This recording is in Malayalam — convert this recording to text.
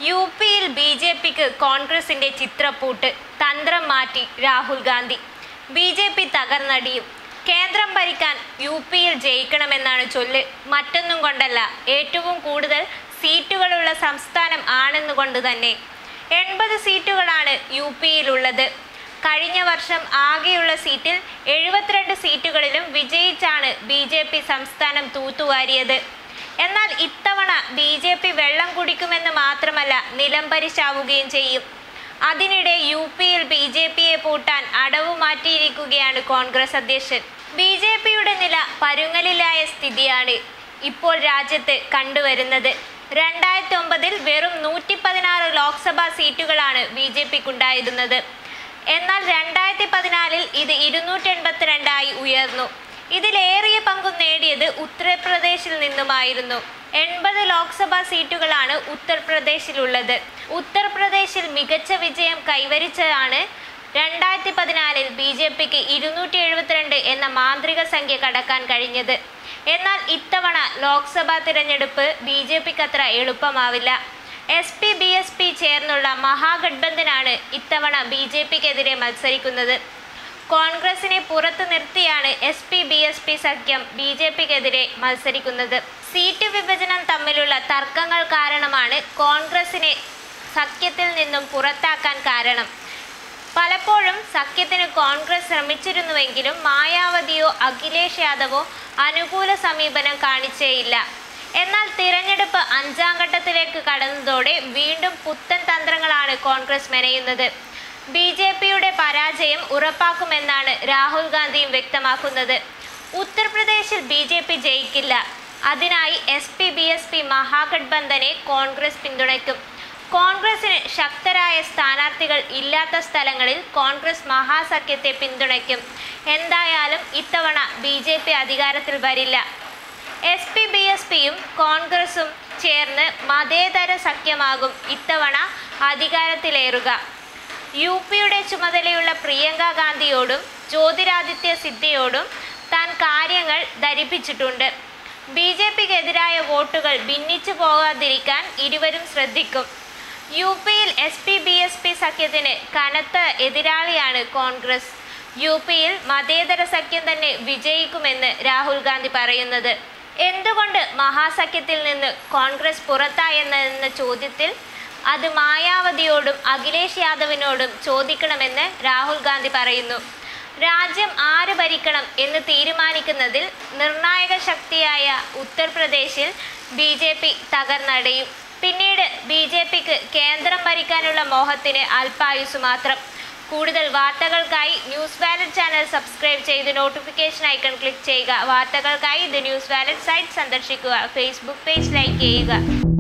യു പിയിൽ ബി ജെ പിക്ക് കോൺഗ്രസിന്റെ ചിത്രപ്പൂട്ട് തന്ത്രം മാറ്റി Rahul Gandhi B J P തകർന്നടിയും കേന്ദ്രം ഭരിക്കാൻ യു പിയിൽ ജയിക്കണമെന്നാണ് ചൊല്ല് മറ്റൊന്നും കൊണ്ടല്ല ഏറ്റവും കൂടുതൽ സീറ്റുകളുള്ള സംസ്ഥാനം ആണെന്നുകൊണ്ട് തന്നെ എൺപത് സീറ്റുകളാണ് യു പിയിലുള്ളത് കഴിഞ്ഞ വർഷം ആകെയുള്ള സീറ്റിൽ എഴുപത്തിരണ്ട് സീറ്റുകളിലും വിജയിച്ചാണ് ബി ജെ പി സംസ്ഥാനം തൂത്തുവാരിയത് എന്നാൽ ഇത്തവണ ബി ജെ പി വെള്ളം കുടിക്കുമെന്ന് മാത്രമല്ല നിലംപരിശാവുകയും ചെയ്യും അതിനിടെ യു പിയിൽ ബി ജെ പിയെ പൂട്ടാൻ അടവ് മാറ്റിയിരിക്കുകയാണ് കോൺഗ്രസ് അധ്യക്ഷൻ ബി ജെ പിയുടെ നില പരുങ്ങലിലായ സ്ഥിതിയാണ് ഇപ്പോൾ രാജ്യത്ത് കണ്ടുവരുന്നത് രണ്ടായിരത്തി ഒമ്പതിൽ വെറും നൂറ്റി പതിനാറ് ലോക്സഭാ സീറ്റുകളാണ് ബി ജെ പിക്കുണ്ടായിരുന്നത് എന്നാൽ രണ്ടായിരത്തി പതിനാലിൽ ഇത് ഇരുന്നൂറ്റി എൺപത്തിരണ്ടായി ഉയർന്നു ഇതിലേറിയ പങ്കും നേടിയത് ഉത്തർപ്രദേശിൽ നിന്നുമായിരുന്നു എൺപത് ലോക്സഭാ സീറ്റുകളാണ് ഉത്തർപ്രദേശിലുള്ളത് ഉത്തർപ്രദേശിൽ മികച്ച വിജയം കൈവരിച്ചതാണ് രണ്ടായിരത്തി പതിനാലിൽ ബി ജെ പിക്ക് ഇരുന്നൂറ്റി എഴുപത്തിരണ്ട് എന്ന മാന്ത്രിക സംഖ്യ കടക്കാൻ കഴിഞ്ഞത് എന്നാൽ ഇത്തവണ ലോക്സഭാ തിരഞ്ഞെടുപ്പ് ബി ജെ പിക്ക് അത്ര എളുപ്പമാവില്ല S P B S P ചേർന്നുള്ള മഹാഗഡ്ബന്ധനാണ് ഇത്തവണ ബി ജെ പിക്കെതിരെ മത്സരിക്കുന്നത് കോൺഗ്രസിനെ പുറത്തു നിർത്തിയാണ് S P B S P സഖ്യം ബി ജെ പിക്കെതിരെ മത്സരിക്കുന്നത് സീറ്റ് വിഭജനം തമ്മിലുള്ള തർക്കങ്ങൾ കാരണമാണ് കോൺഗ്രസിനെ സഖ്യത്തിൽ നിന്നും പുറത്താക്കാൻ കാരണം പലപ്പോഴും സഖ്യത്തിന് കോൺഗ്രസ് ശ്രമിച്ചിരുന്നുവെങ്കിലും മായാവതിയോ അഖിലേഷ് യാദവോ അനുകൂല സമീപനം കാണിച്ചേയില്ല എന്നാൽ തിരഞ്ഞെടുപ്പ് അഞ്ചാം ഘട്ടത്തിലേക്ക് കടന്നതോടെ വീണ്ടും പുത്തൻ തന്ത്രങ്ങളാണ് കോൺഗ്രസ് മെനയുന്നത് ബി ജെ പിയുടെ പരാജയം ഉറപ്പാക്കുമെന്നാണ് രാഹുൽ ഗാന്ധിയും വ്യക്തമാക്കുന്നത് ഉത്തർപ്രദേശിൽ ബി ജെ പി ജയിക്കില്ല അതിനായി S P B S P മഹാഗഡ്ബന്ധനെ കോൺഗ്രസ് പിന്തുണയ്ക്കും കോൺഗ്രസിന് ശക്തരായ സ്ഥാനാർത്ഥികൾ ഇല്ലാത്ത സ്ഥലങ്ങളിൽ കോൺഗ്രസ് മഹാസഖ്യത്തെ പിന്തുണയ്ക്കും എന്തായാലും ഇത്തവണ ബി ജെ പി അധികാരത്തിൽ വരില്ല എസ് പി ബി എസ് പിയും കോൺഗ്രസും ചേർന്ന് മതേതര സഖ്യമാകും ഇത്തവണ അധികാരത്തിലേറുക യു പിയുടെ ചുമതലയുള്ള പ്രിയങ്ക ഗാന്ധിയോടും ജ്യോതിരാദിത്യ സിദ്ധ്യയോടും താൻ കാര്യങ്ങൾ ധരിപ്പിച്ചിട്ടുണ്ട് ബി ജെ പിക്കെതിരായ വോട്ടുകൾ ഭിന്നിച്ചു പോകാതിരിക്കാൻ ഇരുവരും ശ്രദ്ധിക്കും യു പിയിൽ S P B S P സഖ്യത്തിന് കനത്ത എതിരാളിയാണ് കോൺഗ്രസ് യു പിയിൽ മതേതര സഖ്യം തന്നെ വിജയിക്കുമെന്ന് രാഹുൽ ഗാന്ധി പറയുന്നത് എന്തുകൊണ്ട് മഹാസഖ്യത്തിൽ നിന്ന് കോൺഗ്രസ് പുറത്തായെന്ന ചോദ്യത്തിൽ അത് മായാവതിയോടും അഖിലേഷ് യാദവിനോടും ചോദിക്കണമെന്ന് രാഹുൽ ഗാന്ധി പറയുന്നു രാജ്യം ആര് ഭരിക്കണം എന്ന് തീരുമാനിക്കുന്നതിൽ നിർണായക ശക്തിയായ ഉത്തർപ്രദേശിൽ ബി ജെ പി തകർന്നടയും പിന്നീട് ബി ജെ പിക്ക് കേന്ദ്രം ഭരിക്കാനുള്ള മോഹത്തിന് അല്പായുസ് മാത്രം കൂടുതൽ വാർത്തകൾക്കായി ന്യൂസ് വാലറ്റ് ചാനൽ സബ്സ്ക്രൈബ് ചെയ്ത് നോട്ടിഫിക്കേഷൻ ഐക്കൺ ക്ലിക്ക് ചെയ്യുക വാർത്തകൾക്കായി ഇത് ന്യൂസ് വാലറ്റ് സൈറ്റ് സന്ദർശിക്കുക ഫേസ്ബുക്ക് പേജ് ലൈക്ക് ചെയ്യുക